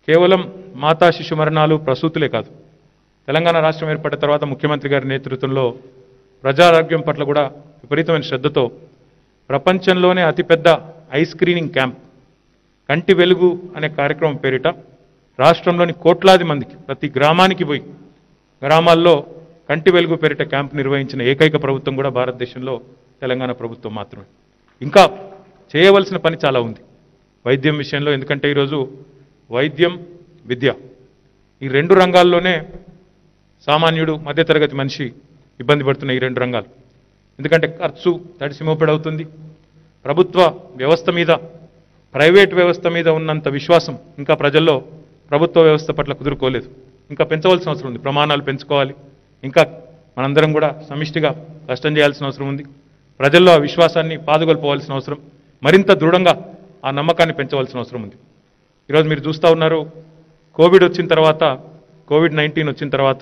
కేవలం మాతా శిశు మరణాలు ప్రసూతులే కాదు తెలంగాణ రాష్ట్రం ఏర్పడిన తర్వాత ముఖ్యమంత్రి గారి నేతృత్వంలో ప్రజారోగ్యం పట్ల కూడా విపరీతమైన శ్రద్ధతో ప్రపంచంలోనే అతిపెద్ద ఐ స్క్రీనింగ్ క్యాంప్ కంటి వెలుగు అనే కార్యక్రమం పేరిట రాష్ట్రంలోని కోట్లాది మందికి ప్రతి గ్రామానికి పోయి గ్రామాల్లో కంటి వెలుగు పేరిట క్యాంప్ నిర్వహించిన ఏకైక ప్రభుత్వం కూడా భారతదేశంలో తెలంగాణ ప్రభుత్వం మాత్రమే ఇంకా చేయవలసిన పని చాలా ఉంది వైద్యం విషయంలో ఎందుకంటే ఈరోజు వైద్యం విద్య ఈ రెండు రంగాల్లోనే సామాన్యుడు మధ్యతరగతి మనిషి ఇబ్బంది పడుతున్న ఈ రెండు రంగాలు ఎందుకంటే ఖర్చు తడిసి మోపెడవుతుంది ప్రభుత్వ వ్యవస్థ మీద ప్రైవేట్ వ్యవస్థ మీద ఉన్నంత విశ్వాసం ఇంకా ప్రజల్లో ప్రభుత్వ వ్యవస్థ పట్ల కుదురుకోలేదు ఇంకా పెంచవలసిన అవసరం ఉంది ప్రమాణాలు పెంచుకోవాలి ఇంకా మనందరం కూడా సమిష్టిగా కష్టం చేయాల్సిన అవసరం ఉంది ప్రజల్లో ఆ విశ్వాసాన్ని పాదుగొల్పవలసిన అవసరం మరింత దృఢంగా ఆ నమ్మకాన్ని పెంచవలసిన అవసరం ఉంది ఈరోజు మీరు చూస్తూ ఉన్నారు కోవిడ్ వచ్చిన తర్వాత కోవిడ్ నైన్టీన్ వచ్చిన తర్వాత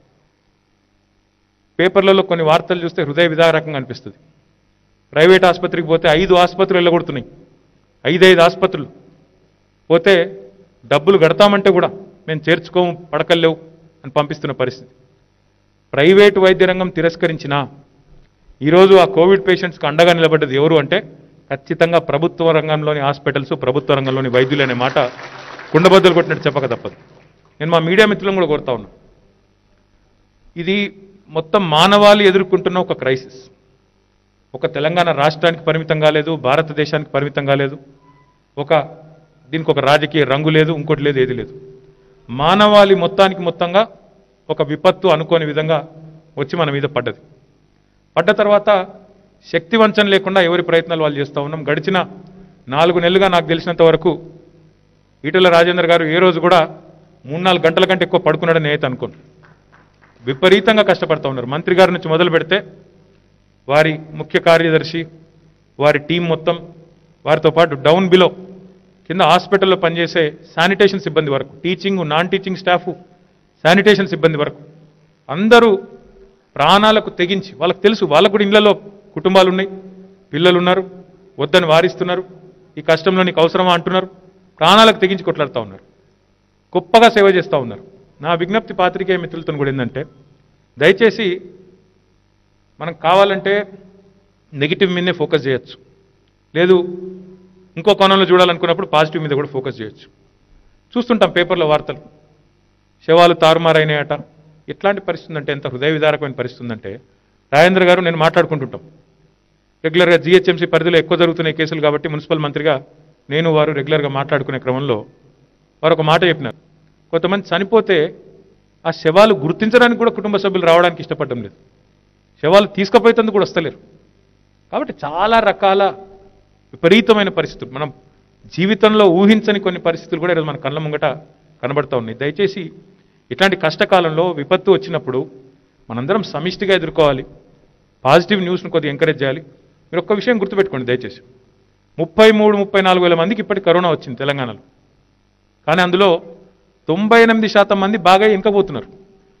పేపర్లలో కొన్ని వార్తలు చూస్తే హృదయ విదారకంగా అనిపిస్తుంది ప్రైవేట్ ఆసుపత్రికి పోతే ఐదు ఆసుపత్రులు వెళ్ళగొడుతున్నాయి ఐదైదు ఆసుపత్రులు పోతే డబ్బులు కడతామంటే కూడా మేము చేర్చుకోము పడకలేవు అని పంపిస్తున్న పరిస్థితి ప్రైవేటు వైద్య రంగం తిరస్కరించినా ఈరోజు ఆ కోవిడ్ పేషెంట్స్కి అండగా నిలబడ్డది ఎవరు అంటే ఖచ్చితంగా ప్రభుత్వ రంగంలోని హాస్పిటల్స్ ప్రభుత్వ రంగంలోని వైద్యులు అనే మాట కుండబద్దలు కొట్టినట్టు చెప్పక తప్పదు నేను మా మీడియా మిత్రులను కూడా కోరుతా ఉన్నా ఇది మొత్తం మానవాళి ఎదుర్కొంటున్న ఒక క్రైసిస్ ఒక తెలంగాణ రాష్ట్రానికి పరిమితం కాలేదు భారతదేశానికి పరిమితం కాలేదు ఒక దీనికి ఒక రాజకీయ రంగు లేదు ఇంకోటి లేదు ఏది లేదు మానవాళి మొత్తానికి మొత్తంగా ఒక విపత్తు అనుకోని విధంగా వచ్చి మన మీద పడ్డది పడ్డ తర్వాత శక్తి వంచన లేకుండా ఎవరి ప్రయత్నాలు వాళ్ళు చేస్తూ ఉన్నాం గడిచిన నాలుగు నెలలుగా నాకు తెలిసినంత వరకు ఈటల రాజేందర్ గారు ఏ రోజు కూడా మూడు నాలుగు గంటల కంటే ఎక్కువ పడుకున్నాడని నేనైతే అనుకోను విపరీతంగా కష్టపడతా ఉన్నారు మంత్రి గారి నుంచి మొదలు పెడితే వారి ముఖ్య కార్యదర్శి వారి టీం మొత్తం వారితో పాటు డౌన్ బిలో కింద హాస్పిటల్లో పనిచేసే శానిటేషన్ సిబ్బంది వరకు teaching non teaching staff sanitation సిబ్బంది వరకు అందరూ ప్రాణాలకు తెగించి వాళ్ళకి తెలుసు వాళ్ళకు కూడా ఇళ్లలో కుటుంబాలు ఉన్నాయి పిల్లలు ఉన్నారు వద్దని వారిస్తున్నారు ఈ కష్టంలో నీకు అవసరమా అంటున్నారు ప్రాణాలకు తెగించి కొట్లాడుతూ ఉన్నారు గొప్పగా సేవ చేస్తూ ఉన్నారు నా విజ్ఞప్తి పాత్రికేయ మిత్రులతో కూడా ఏంటంటే దయచేసి మనం కావాలంటే నెగిటివ్ మీదనే ఫోకస్ చేయొచ్చు లేదు ఇంకో కోణంలో చూడాలనుకున్నప్పుడు పాజిటివ్ మీద కూడా ఫోకస్ చేయొచ్చు చూస్తుంటాం పేపర్లో వార్తలు శవాలు తారుమారైనాయట ఎట్లాంటి పరిస్థితి ఉందంటే ఎంత హృదయ విదారకమైన పరిస్థితి ఉందంటే రాజేంద్ర గారు నేను మాట్లాడుకుంటుంటాం రెగ్యులర్గా జిహెచ్ఎంసీ పరిధిలో ఎక్కువ జరుగుతున్నాయి కేసులు కాబట్టి మున్సిపల్ మంత్రిగా నేను వారు రెగ్యులర్గా మాట్లాడుకునే క్రమంలో వారు ఒక మాట చెప్పినారు కొంతమంది చనిపోతే ఆ శవాలు గుర్తించడానికి కూడా కుటుంబ సభ్యులు రావడానికి ఇష్టపడడం లేదు శవాలు తీసుకుపోయేందుకు కూడా వస్తలేరు కాబట్టి చాలా రకాల విపరీతమైన పరిస్థితులు మనం జీవితంలో ఊహించని కొన్ని పరిస్థితులు కూడా ఈరోజు మన కళ్ళ ముంగట కనబడతా ఉన్నాయి దయచేసి ఇట్లాంటి కష్టకాలంలో విపత్తు వచ్చినప్పుడు మనందరం సమిష్టిగా ఎదుర్కోవాలి పాజిటివ్ న్యూస్ను కొద్దిగా ఎంకరేజ్ చేయాలి మీరు ఒక్క విషయం గుర్తుపెట్టుకోండి దయచేసి ముప్పై మూడు ముప్పై నాలుగు వేల మందికి ఇప్పటికి కరోనా వచ్చింది తెలంగాణలో కానీ అందులో తొంభై ఎనిమిది శాతం మంది బాగా వెనుకపోతున్నారు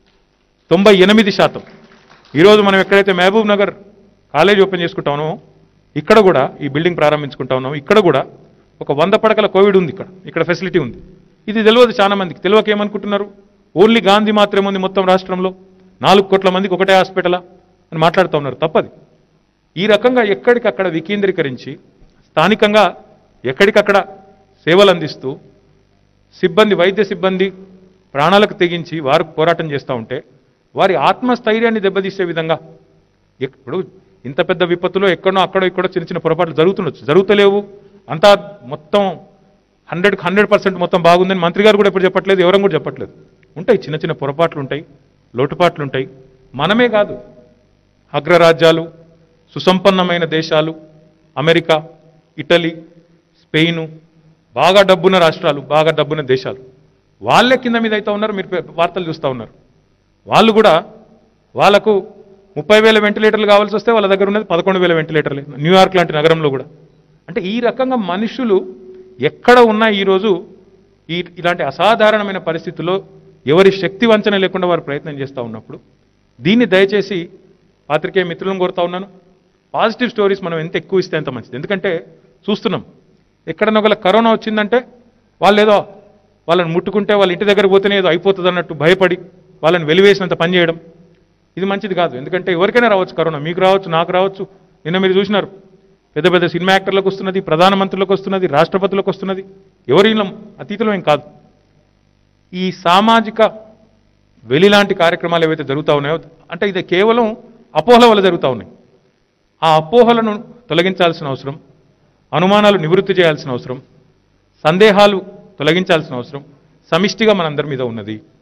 తొంభై ఎనిమిది శాతం ఈరోజు మనం ఎక్కడైతే మహబూబ్ నగర్ కాలేజ్ ఓపెన్ చేసుకుంటామో ఇక్కడ కూడా ఈ బిల్డింగ్ ప్రారంభించుకుంటా ఉన్నాం ఇక్కడ కూడా ఒక వంద పడకల కోవిడ్ ఉంది ఇక్కడ ఇక్కడ ఫెసిలిటీ ఉంది ఇది తెలియదు చాలా మందికి తెలియక ఏమనుకుంటున్నారు ఓన్లీ గాంధీ మాత్రమే ఉంది మొత్తం రాష్ట్రంలో నాలుగు కోట్ల మందికి ఒకటే హాస్పిటలా అని మాట్లాడుతూ ఉన్నారు తప్పది ఈ రకంగా ఎక్కడికక్కడ వికేంద్రీకరించి స్థానికంగా ఎక్కడికక్కడ సేవలు అందిస్తూ సిబ్బంది వైద్య సిబ్బంది ప్రాణాలకు తెగించి వారు పోరాటం చేస్తూ ఉంటే వారి ఆత్మస్థైర్యాన్ని దెబ్బతీసే విధంగా ఇప్పుడు ఇంత పెద్ద విపత్తులో ఎక్కడో అక్కడో ఇక్కడో చిన్న చిన్న పొరపాట్లు జరుగుతుండొచ్చు జరుగుతలేవు అంతా మొత్తం హండ్రెడ్కి హండ్రెడ్ పర్సెంట్ మొత్తం బాగుందని మంత్రి గారు కూడా ఎప్పుడు చెప్పట్లేదు ఎవరం కూడా చెప్పట్లేదు ఉంటాయి చిన్న చిన్న పొరపాట్లు ఉంటాయి లోటుపాట్లు ఉంటాయి మనమే కాదు అగ్రరాజ్యాలు సుసంపన్నమైన దేశాలు అమెరికా ఇటలీ స్పెయిను బాగా డబ్బున్న రాష్ట్రాలు బాగా డబ్బున్న దేశాలు వాళ్ళే కింద మీద అయితే ఉన్నారు మీరు పే- వార్తలు చూస్తూ ఉన్నారు వాళ్ళు కూడా వాళ్ళకు ముప్పై వేల వెంటిలేటర్లు కావాల్సి వస్తే వాళ్ళ దగ్గర ఉన్నది పదకొండు వేల వెంటిలేటర్లే న్యూయార్క్ లాంటి నగరంలో కూడా అంటే ఈ రకంగా మనుషులు ఎక్కడ ఉన్నా ఈరోజు ఈ ఇలాంటి అసాధారణమైన పరిస్థితుల్లో ఎవరి శక్తి వంచన లేకుండా వారు ప్రయత్నం చేస్తూ ఉన్నప్పుడు దీన్ని దయచేసి పాత్రికేయ మిత్రులను కోరుతా ఉన్నాను పాజిటివ్ స్టోరీస్ మనం ఎంత ఎక్కువ ఇస్తే అంత మంచిది ఎందుకంటే చూస్తున్నాం ఎక్కడన్నా ఒకళ్ళ కరోనా వచ్చిందంటే వాళ్ళు ఏదో వాళ్ళని ముట్టుకుంటే వాళ్ళ ఇంటి దగ్గర పోతేనే ఏదో అయిపోతుంది అన్నట్టు భయపడి వాళ్ళని వెలివేసినంత పని చేయడం ఇది మంచిది కాదు ఎందుకంటే ఎవరికైనా రావచ్చు కరోనా మీకు రావచ్చు నాకు రావచ్చు నిన్న మీరు చూసినారు పెద్ద పెద్ద సినిమా యాక్టర్లకు వస్తున్నది ప్రధానమంత్రులకు వస్తున్నది రాష్ట్రపతులకు వస్తున్నది ఎవరి అతీతులం ఏం కాదు ఈ సామాజిక వెలిలాంటి కార్యక్రమాలు ఏవైతే జరుగుతూ ఉన్నాయో అంటే ఇది కేవలం అపోహల వల్ల జరుగుతూ ఉన్నాయి ఆ అపోహలను తొలగించాల్సిన అవసరం అనుమానాలు నివృత్తి చేయాల్సిన అవసరం సందేహాలు తొలగించాల్సిన అవసరం సమిష్టిగా మనందరి మీద ఉన్నది